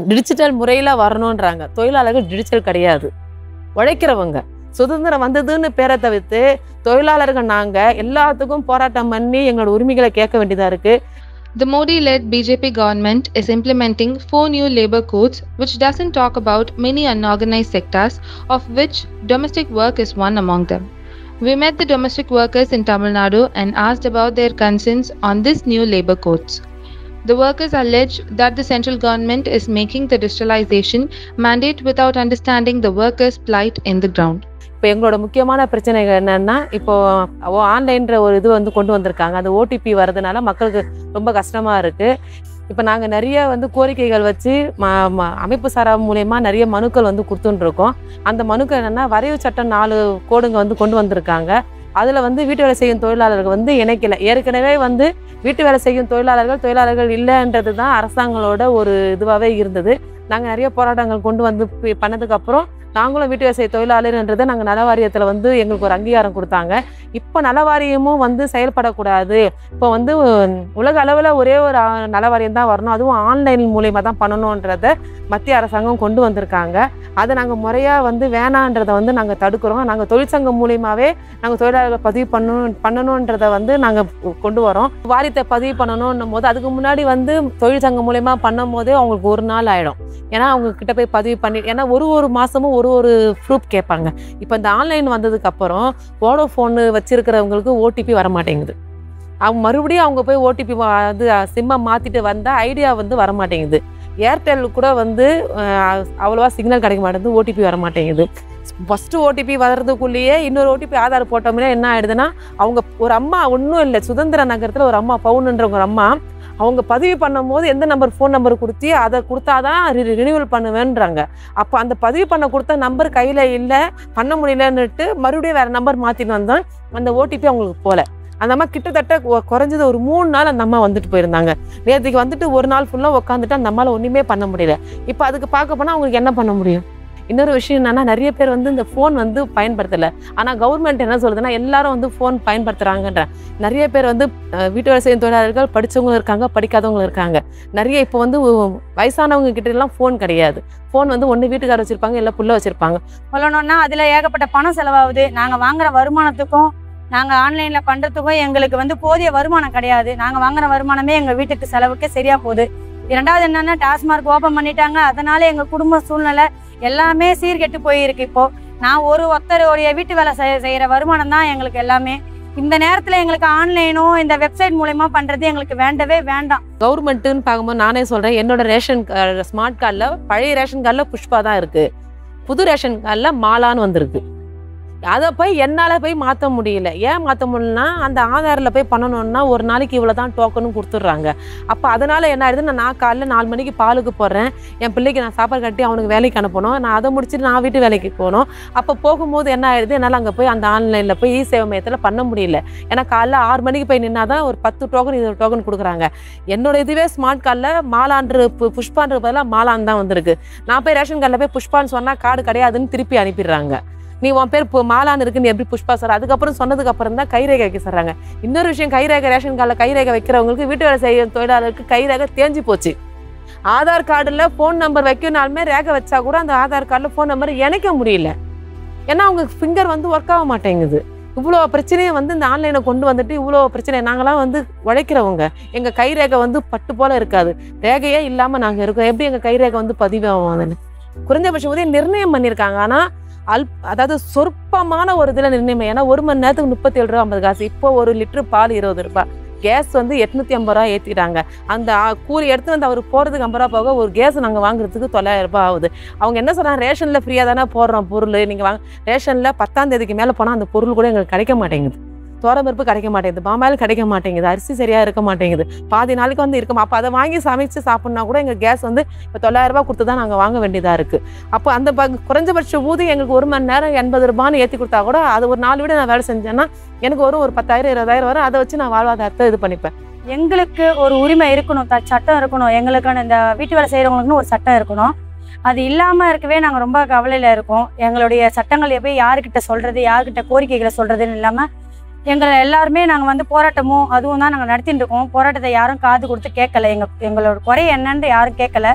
Digital முறையில் வரணுன்றாங்க தொழிலாளர்கள் digital கிடையாது உழைக்கிறவங்க சுதந்திரம் வந்ததுன்னு பேரை தவிர்த்து தொழிலாளர்கள் நாங்கள் எல்லாத்துக்கும் போராட்டம் பண்ணி எங்களோட உரிமைகளை கேட்க வேண்டியதாக இருக்குது The Modi led BJP government is implementing four new labor codes which doesn't talk about many unorganized sectors, of which domestic work is one among them. We met the domestic workers in Tamil Nadu and asked about their concerns on this new labor codes. The workers allege that the central government is making the digitalization mandate without understanding the workers' plight in the ground. இப்போ எங்களோட முக்கியமான பிரச்சனைகள் என்னன்னா இப்போ ஆன்லைன்ற ஒரு இது வந்து கொண்டு வந்திருக்காங்க அந்த ஓடிபி வர்றதுனால மக்களுக்கு ரொம்ப கஷ்டமா இருக்கு இப்போ நாங்கள் நிறைய வந்து கோரிக்கைகள் வச்சு ம ம அமைப்பு சாரா மூலயமா நிறைய மனுக்கள் வந்து கொடுத்துட்டு இருக்கோம் அந்த மனுக்கள் என்னன்னா வரைவு சட்டம் நாலு கோடுங்க வந்து கொண்டு வந்திருக்காங்க அதில் வந்து வீட்டு வேலை செய்யும் தொழிலாளர்கள் வந்து இணைக்கல ஏற்கனவே வந்து வீட்டு வேலை செய்யும் தொழிலாளர்கள் தொழிலாளர்கள் இல்லைன்றது தான் அரசாங்களோட ஒரு இதுவாகவே இருந்தது நாங்கள் நிறைய போராட்டங்கள் கொண்டு வந்து பி- பண்ணதுக்கப்புறம் நாங்களும் வீட்டு வேலை செய்ய தொழிலாளர்ன்றதை நாங்கள் நல வாரியத்தில் வந்து எங்களுக்கு ஒரு அங்கீகாரம் கொடுத்தாங்க இப்போ நல வாரியமும் வந்து செயல்படக்கூடாது இப்போ வந்து உம், உலக அளவில் ஒரே ஒரு ஆ- நல வாரியம் தான் வரணும் அதுவும் ஆன்லைன் மூலயமா தான் பண்ணணுன்றத மத்திய அரசாங்கம் கொண்டு வந்திருக்காங்க அதை நாங்கள் முறையாக வந்து வேணான்றதை வந்து நாங்கள் தடுக்கிறோம் நாங்கள் தொழிற்சங்கம் மூலியமாகவே நாங்கள் தொழிலாளர்கள் பதிவு பண்ணணும் பண்ணணுன்றதை வந்து நாங்கள் கொண்டு வரோம் வாரியத்தை பதிவு பண்ணணும்னும் போது அதுக்கு முன்னாடி வந்து தொழிற்சங்கம் மூலயமா பண்ணும் போதே அவங்களுக்கு ஒரு நாள் ஆகிடும் ஏன்னா அவங்க கிட்ட போய் பதிவு பண்ணி ஏன்னா ஒரு ஒரு மாதமும் ஒரு ஒரு ப்ரூஃப் கேட்பாங்க இப்போ இந்த ஆன்லைன் வந்ததுக்கு அப்புறம் வோடோஃபோனு வச்சிருக்கிறவங்களுக்கு ஓடிபி வர மாட்டேங்குது அவங்க மறுபடியும் அவங்க போய் ஓடிபி அது சிம்மை மாற்றிட்டு வந்தால் ஐடியா வந்து வர மாட்டேங்குது ஏர்டெல் கூட வந்து அஹ், அவ்வளோவா சிக்னல் கிடைக்க மாட்டேங்குது ஓடிபி வர மாட்டேங்குது ஃபஸ்ட்டு ஓடிபி வர்றதுக்குள்ளேயே இன்னொரு ஓடிபி ஆதார் போட்டோம்னா என்ன ஆயிடுதுன்னா அவங்க ஒரு அம்மா ஒன்றும் இல்லை சுதந்திர நகரத்தில் ஒரு அம்மா பவுனுன்ற ஒரு அம்மா அவங்க பதிவு பண்ணும்போது எந்த நம்பர் ஃபோன் நம்பர் கொடுத்தி அதை கொடுத்தாதான் ரினியூவல் பண்ணுவேன்றாங்க அப்போ அந்த பதிவு பண்ண கொடுத்த நம்பர் கையில் இல்லை பண்ண முடியலன்னுட்டு மறுபடியும் வேறு நம்பர் மாற்றிட்டு வந்தோம் அந்த ஓடிபி அவங்களுக்கு போகல அந்த அம்மா கிட்டத்தட்ட கொ- குறைஞ்சது ஒரு மூணு நாள் அந்த அம்மா வந்துட்டு போயிருந்தாங்க நேற்றுக்கு வந்துட்டு ஒரு நாள் ஃபுல்லாக உட்காந்துட்டு அந்த அம்மாவில் ஒன்றுமே பண்ண முடியல இப்போ அதுக்கு பார்க்க போனால் அவங்களுக்கு என்ன பண்ண முடியும் இன்னொரு விஷயம் என்னன்னா நிறைய பேர் வந்து இந்த ஃபோன் வந்து பயன்படுத்தலை ஆனால் கவர்மெண்ட் என்ன சொல்லுதுன்னா எல்லாரும் வந்து ஃபோன் பயன்படுத்துகிறாங்கன்ற நிறைய பேர் வந்து அஹ், வீட்டு வேலை செய்யும் தொழிலாளர்கள் படித்தவங்களும் இருக்காங்க படிக்காதவங்களும் இருக்காங்க நிறைய இப்போ வந்து உ- வயசானவங்க கிட்ட எல்லாம் ஃபோன் கிடையாது ஃபோன் வந்து ஒன்று வீட்டுக்கார வச்சிருப்பாங்க இல்லை புள்ள வச்சிருப்பாங்க சொல்லணும்னா அதில் ஏகப்பட்ட பணம் செலவாகுது நாங்கள் வாங்குற வருமானத்துக்கும் நாங்கள் ஆன்லைனில் பண்ணுறதுக்கும் எங்களுக்கு வந்து போதிய வருமானம் கிடையாது நாங்கள் வாங்குற வருமானமே எங்கள் வீட்டுக்கு செலவுக்கே சரியாக போகுது இரண்டாவது என்னன்னா டாஸ்மார்க் ஓப்பன் பண்ணிட்டாங்க அதனால எங்கள் குடும்ப சூழ்நிலை எல்லாமே சீர்கெட்டு போயிருக்கு இப்போ நான் ஒரு ஒருத்தருடைய வீட்டு வேலை செய் செய்கிற வருமானம் தான் எங்களுக்கு எல்லாமே இந்த நேரத்தில் எங்களுக்கு ஆன்லைனோ இந்த வெப்சைட் மூலயமா பண்ணுறது எங்களுக்கு வேண்டவே வேண்டாம் கவர்மெண்ட்டுன்னு பார்க்கும்போது நானே சொல்கிறேன் என்னோட ரேஷன் ஸ்மார்ட் கார்டில் பழைய ரேஷன் கார்டில் புஷ்பா தான் இருக்குது புது ரேஷன் கார்டில் மாலான்னு வந்திருக்கு அதை போய் என்னால் போய் மாற்ற முடியல ஏன் மாற்ற முடியலன்னா அந்த ஆதாரில் போய் பண்ணணும்னா ஒரு நாளைக்கு இவ்வளோ தான் டோக்கனும் கொடுத்துட்றாங்க அப்போ அதனால் என்ன ஆயிடுது நான் காலைல நாலு மணிக்கு பாலுக்கு போடுறேன் என் பிள்ளைக்கு நான் சாப்பாடு கட்டி அவனுக்கு வேலைக்கு அனுப்பணும் நான் அதை முடிச்சுட்டு நான் வீட்டு வேலைக்கு போகணும் அப்போ போகும்போது என்ன ஆயிடுது என்னால் அங்கே போய் அந்த ஆன்லைனில் போய் இ சேவை மையத்தில் பண்ண முடியல ஏன்னா காலைல ஆறு மணிக்கு போய் நின்னா தான் ஒரு பத்து டோக்கன் இருபது டோக்கன் கொடுக்குறாங்க என்னோட இதுவே ஸ்மார்ட் கார்டில் மாலான்று பு- புஷ்பான்ற பதிலாக மாலான் தான் வந்திருக்கு நான் போய் ரேஷன் கார்டில் போய் புஷ்பான்னு சொன்னால் கார்டு கிடையாதுன்னு திருப்பி அனுப்பிடுறாங்க நீ உன் பேர் இப்போ மாலான்னு இருக்குன்னு எப்படி புஷ்பா சார் அதுக்கப்புறம் சொன்னதுக்கு அப்புறம் தான் கைரேகை வைக்க சொல்றாங்க இன்னொரு விஷயம் கைரேகை ரேஷன் கார்டில் கைரேகை வைக்கிறவங்களுக்கு வீட்டு வேலை செய்யும் தொழிலாளருக்கு கைரேகை தேஞ்சு போச்சு ஆதார் கார்டில் ஃபோன் நம்பர் வைக்கணும்னாலுமே ரேகை வச்சா கூட அந்த ஆதார் கார்டில் ஃபோன் நம்பர் இணைக்க முடியல ஏன்னா அவங்க ஃபிங்கர் வந்து ஒர்க் ஆக மாட்டேங்குது இவ்வளோ பிரச்சனையை வந்து இந்த ஆன்லைனை கொண்டு வந்துட்டு இவ்வளோ பிரச்சனை நாங்களாம் வந்து உழைக்கிறவங்க எங்கள் கைரேகை வந்து பட்டு போல இருக்காது ரேகையே இல்லாமல் நாங்கள் இருக்கோம் எப்படி எங்கள் கைரேகை வந்து பதிவாகும் அதில் குறைஞ்சபட்சம் உதவி நிர்ணயம் பண்ணியிருக்காங்க ஆனால் அல் அதாவது சொற்பமான ஒரு இதில் நிர்ணயம் ஏன்னா ஒரு மணி நேரத்துக்கு முப்பத்தி ஏழு ரூபா ஐம்பது காசு இப்போ ஒரு லிட்டர் பால் இருபது ரூபாய் கேஸ் வந்து எட்நூற்றி ஐம்பது ரூபா ஏற்றிட்டாங்க அந்த ஆ, கூலி எடுத்து வந்து அவர் போகிறதுக்கு ஐம்பது ரூபா போக ஒரு கேஸ் நாங்கள் வாங்குறதுக்கு தொள்ளாயிரம் ரூபாய் ஆகுது அவங்க என்ன சொல்கிறாங்க ரேஷனில் ஃப்ரீயாக தானே போடுறோம் பொருள் நீங்கள் வாங்க ரேஷனில் பத்தாம் தேதிக்கு மேலே போனால் அந்த பொருள் கூட எங்களுக்கு கிடைக்க மாட்டேங்குது தோரம்பருப்பு கிடைக்க மாட்டேங்குது பாமாயில் கிடைக்க மாட்டேங்குது அரிசி சரியாக இருக்க மாட்டேங்குது பாதி நாளைக்கு வந்து இருக்கும் அப்போ அதை வாங்கி சமைச்சு சாப்பிட்னா கூட எங்கள் கேஸ் வந்து இப்போ தொள்ளாயிரம் ரூபாய் கொடுத்து தான் நாங்கள் வாங்க வேண்டியதாக இருக்குது அப்போ அந்த ப- குறைஞ்சபட்ச ஊதியம் எங்களுக்கு ஒரு மணி நேரம் எண்பது ரூபான்னு ஏற்றி கொடுத்தா கூட அது ஒரு நாலு வீடு நான் வேலை செஞ்சேன்னா எனக்கு ஒரு ஒரு பத்தாயிரம் இருபதாயிரம் வரும் அதை வச்சு நான் வாழ்வாதாரத்தை இது பண்ணிப்பேன் எங்களுக்கு ஒரு உரிமை இருக்கணும் த சட்டம் இருக்கணும் எங்களுக்கான இந்த வீட்டு வேலை செய்கிறவங்களுக்குன்னு ஒரு சட்டம் இருக்கணும் அது இல்லாமல் இருக்கவே நாங்கள் ரொம்ப கவலையில் இருக்கோம் எங்களுடைய சட்டங்கள் எப்படி யாருக்கிட்ட சொல்கிறது யாருக்கிட்ட கோரிக்கைகளை சொல்கிறதுன்னு இல்லாமல் எங்களை எல்லாருமே நாங்கள் வந்து போராட்டமும் அதுவும் தான் நாங்கள் நடத்திட்டு இருக்கோம் போராட்டத்தை யாரும் காது கொடுத்து கேட்கல எங்கள் எங்களோட குறை என்னன்னு யாரும் கேட்கல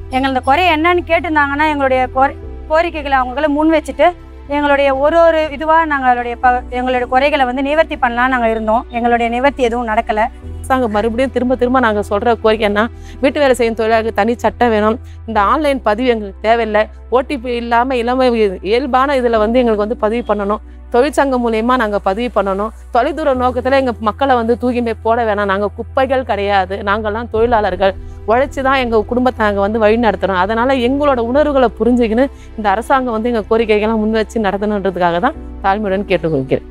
எங்களது குறை என்னன்னு கேட்டிருந்தாங்கன்னா எங்களுடைய கோரி கோரிக்கைகளை அவங்கள முன் வச்சுட்டு எங்களுடைய ஒரு ஒரு இதுவாக நாங்களுடைய ப எங்களுடைய குறைகளை வந்து நிவர்த்தி பண்ணலாம் நாங்கள் இருந்தோம் எங்களுடைய நிவர்த்தி எதுவும் நடக்கலை அரசாங்கம் மறுபடியும் திரும்ப திரும்ப நாங்கள் சொல்கிற கோரிக்கை என்ன வீட்டு வேலை செய்யும் தொழிலாளருக்கு தனி சட்டம் வேணும் இந்த ஆன்லைன் பதிவு எங்களுக்கு தேவையில்லை ஓடிபி இல்லாமல் இளமை இயல்பான இதில் வந்து எங்களுக்கு வந்து பதிவு பண்ணணும் தொழிற்சங்கம் மூலயமா நாங்கள் பதிவு பண்ணணும் தொலைதூர நோக்கத்தில் எங்கள் மக்களை வந்து தூக்கி போய் போட வேணாம் நாங்கள் குப்பைகள் கிடையாது நாங்கள்லாம் தொழிலாளர்கள் உழைச்சி தான் எங்கள் குடும்பத்தை நாங்கள் வந்து வழி நடத்துகிறோம் அதனால் எங்களோட உணர்வுகளை புரிஞ்சுக்கின்னு இந்த அரசாங்கம் வந்து எங்கள் கோரிக்கைகள்லாம் முன் வச்சு நடத்தணுன்றதுக்காக தான் தாழ்மையுடன் கேட்டுக்கொள்கிறேன்